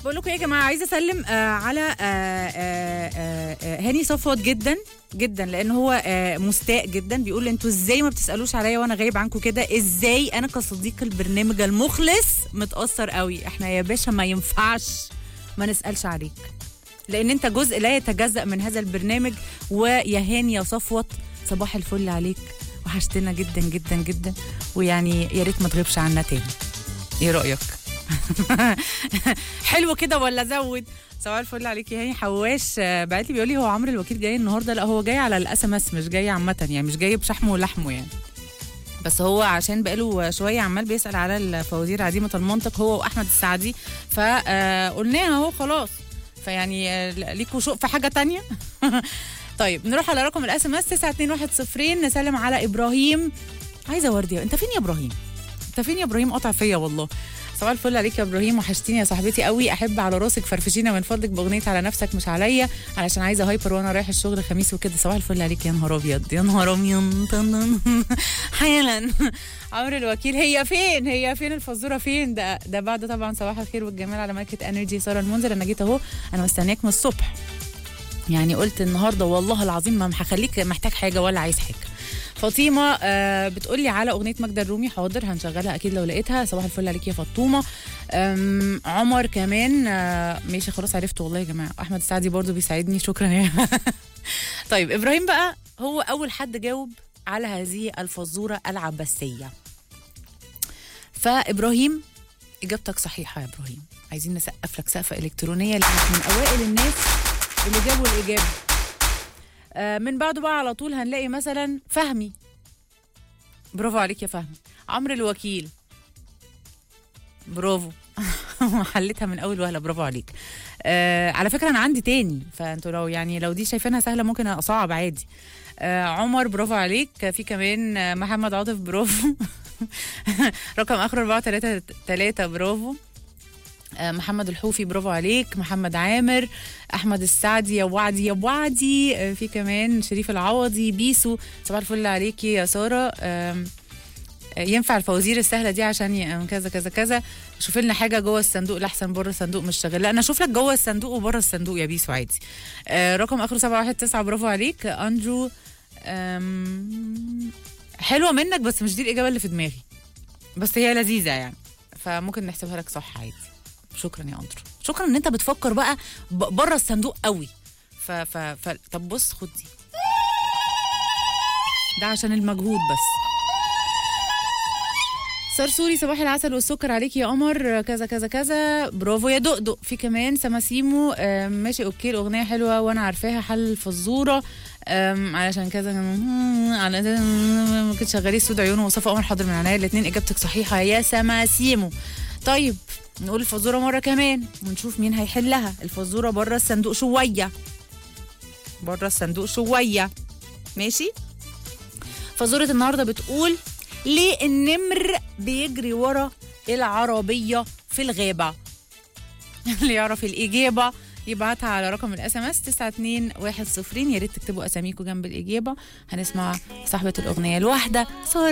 بقول لكم ايه يا جماعه عايزه اسلم آه على آه آه آه آه هاني صفوت جدا جدا لان هو آه مستاء جدا بيقول انتوا ازاي ما بتسالوش عليا وانا غايب عنكم كده ازاي انا كصديق البرنامج المخلص متاثر قوي احنا يا باشا ما ينفعش ما نسالش عليك لان انت جزء لا يتجزا من هذا البرنامج ويا هاني يا صفوت صباح الفل عليك وحشتنا جدا جدا جدا ويعني يا ريت ما تغيبش عنا تاني ايه رايك حلو كده ولا زود صباح الفل عليك يا هاني حواش آه، بعت لي بيقول لي هو عمرو الوكيل جاي النهارده لا هو جاي على الاس ام اس مش جاي عامه يعني مش جاي بشحمه ولحمه يعني بس هو عشان بقاله شويه عمال بيسال على الفوازير عديمه المنطق هو واحمد السعدي فقلناها اهو خلاص فيعني آه، ليكوا شوق في حاجه تانية طيب نروح على رقم الاس ام اس 921 نسلم على ابراهيم عايزه ورديه انت فين يا ابراهيم انت فين يا ابراهيم قطع فيا والله صباح الفل عليك يا ابراهيم وحشتيني يا صاحبتي قوي احب على راسك فرفشينا من فضلك باغنيه على نفسك مش عليا علشان عايزه هايبر وانا رايح الشغل خميس وكده صباح الفل عليك يا نهار ابيض يا نهار ابيض حالا عمرو الوكيل هي فين هي فين الفزوره فين ده ده بعد طبعا صباح الخير والجمال على ملكه انرجي ساره المنذر انا جيت اهو انا مستنياك من الصبح يعني قلت النهارده والله العظيم ما هخليك محتاج حاجه ولا عايز حاجه فاطمه آه بتقول لي على اغنيه ماجدة الرومي حاضر هنشغلها اكيد لو لقيتها صباح الفل عليك يا فطومه آم، عمر كمان آه ماشي خلاص عرفت والله يا جماعه احمد السعدي برضو بيساعدني شكرا يا طيب ابراهيم بقى هو اول حد جاوب على هذه الفزوره العباسيه فابراهيم اجابتك صحيحه يا ابراهيم عايزين نسقف لك سقفه الكترونيه لانك من اوائل الناس اللي جابوا الاجابه آه، من بعده بقى على طول هنلاقي مثلا فهمي برافو عليك يا فهمي عمرو الوكيل برافو حلتها من اول وهله برافو عليك آه على فكره انا عندي تاني فانتوا لو يعني لو دي شايفينها سهله ممكن اصعب عادي آه عمر برافو عليك في كمان آه، محمد عاطف برافو رقم اخر 433 برافو آه، محمد الحوفي برافو عليك محمد عامر احمد السعدي يا وعدي يا وعدي آه، في كمان شريف العوضي بيسو صباح الفل عليكي يا ساره آم، آه، ينفع الفوازير السهله دي عشان ي- آم، كذا كذا كذا شوف لنا حاجه جوه الصندوق لاحسن بره الصندوق مش شغال لا انا اشوف لك جوه الصندوق وبره الصندوق يا بيسو عادي آه، رقم اخره 719 برافو عليك اندرو آم، حلوه منك بس مش دي الاجابه اللي في دماغي بس هي لذيذه يعني فممكن نحسبها لك صح عادي شكرا يا اندرو شكرا ان انت بتفكر بقى ب- بره الصندوق قوي ف ف ف طب بص خد دي ده عشان المجهود بس صرصوري صباح العسل والسكر عليك يا قمر كذا كذا كذا برافو يا دقدق في كمان سماسيمو آم، ماشي اوكي الاغنيه حلوه وانا عارفاها حل الفزوره آم، علشان كذا على ممكن تشغلي سود عيونه وصفاء قمر حاضر من عينيا الاثنين اجابتك صحيحه يا سماسيمو طيب نقول الفزوره مره كمان ونشوف مين هيحلها الفزوره بره الصندوق شويه بره الصندوق شويه ماشي فزوره النهارده بتقول ليه النمر بيجري ورا العربيه في الغابه اللي يعرف الاجابه يبعتها على رقم الاس ام اس 92110 يا ريت تكتبوا اساميكم جنب الاجابه هنسمع صاحبه الاغنيه الواحده ساره